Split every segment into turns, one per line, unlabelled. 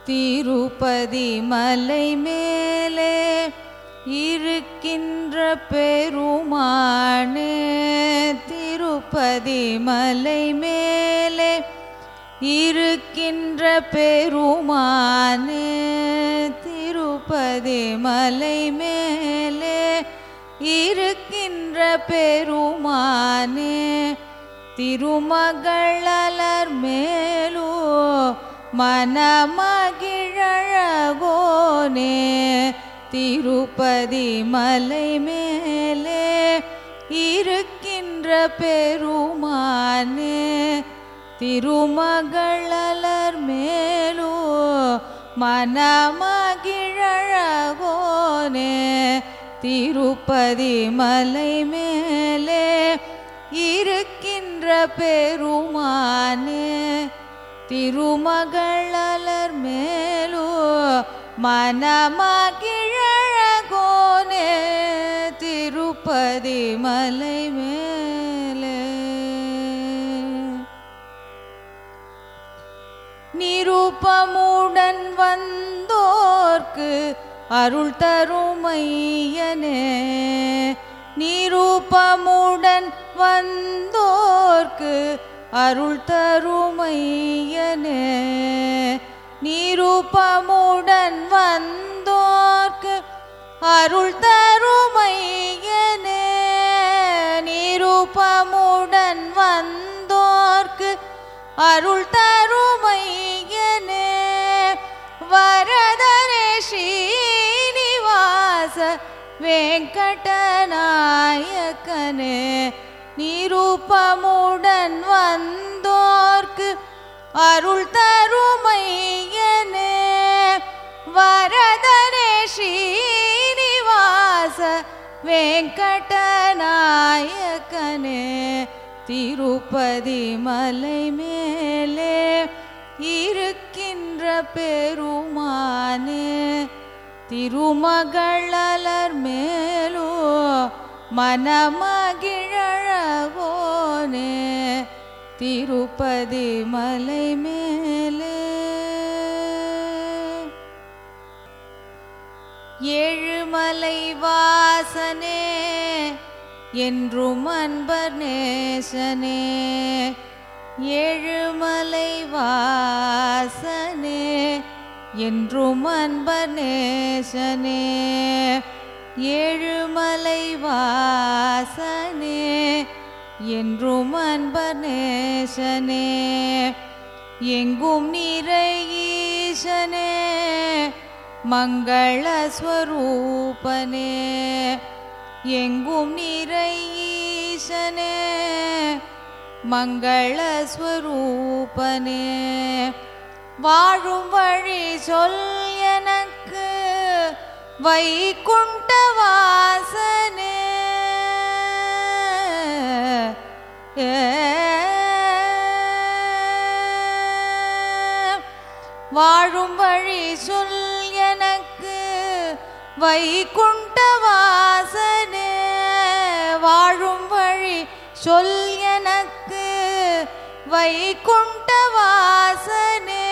திருப்பதி மலை மேலே இருக்கின்ற பெருமானே திருப்பதி மலை மேலே இருக்கின்ற பெருமானே திருப்பதி மலை மேலே இருக்கின்ற பெருமானே திருமகளர் மேலோ மனமகிழழகோனே திருப்பதி மலை மேலே இருக்கின்ற பெருமானே திருமகளர் மேலோ மனமகிழழகோனே திருப்பதி மலை மேலே இருக்கின்ற பெருமானே திருமகளர் மேலோ மனமகிழழகோனே திருப்பதி மலை மேலே நிருபமுடன் வந்தோர்க்கு அருள் தருமையனே நிருபமுடன் வந்தோர்க்கு அருள் தருமையனே நிருபமுடன் வந்தோர்க்கு அருள் தருமையனே நிருபமுடன் வந்தோர்க்கு அருள் தருமையனே வரதரே ஸ்ரீனிவாச வெங்கடநாயக்கனே நிரூபமுடன் வந்தோர்க்கு அருள் தருமையனே வரதரே ஸ்ரீனிவாச வெங்கடநாயக்கனே திருப்பதி மலை மேலே இருக்கின்ற பெருமானே திருமகளர் மேலோ மனமகிழழகோனே திருப்பதி மலை மேலே ஏழுமலை வாசனே என்றும் அன்பர் நேசனே ஏழுமலை வாசனே என்றும் அன்பர் நேசனே ஏழுமலை வாசனே என்றும் அன்பர் நேசனே எங்கும் நிறை ஈசனே மங்களஸ்வரூபனே எங்கும் நிறை ஈசனே மங்களஸ்வரூபனே வாழும் வழி சொல் எனக்கு வைகுண்ட வாசனே வாழும் வழி சொல் எனக்கு வைகுண்ட வாசனே வாழும் வழி சொல் எனக்கு வைகுண்ட வாசனே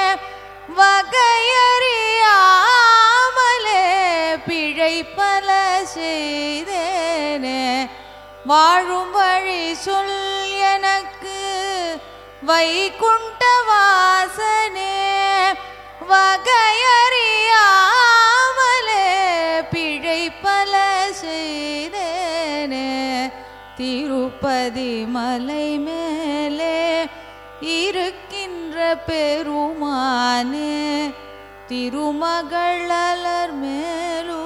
வகையறியாமலே பிழை பல செய்தேனே வாழும் வழி சொல் எனக்கு வைகுண்ட வாசனே வகையறியாமலே பிழை பல செய்தேனே திருப்பதி மலை மேலே இருக்கின்ற பெருமானே திருமகளர் மேலோ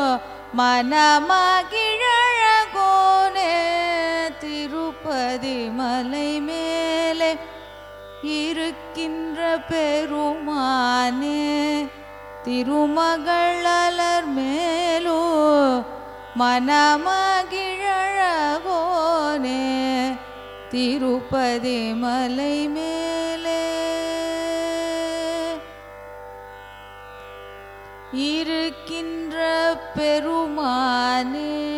மனமகிழழகோனே திருப்பதி மலை மேலே இருக்கின்ற பெருமானே திருமகளர் மேலோ மனமகிழழகோனே திருப்பதி மலை மேலே இருக்கின்ற பெருமானே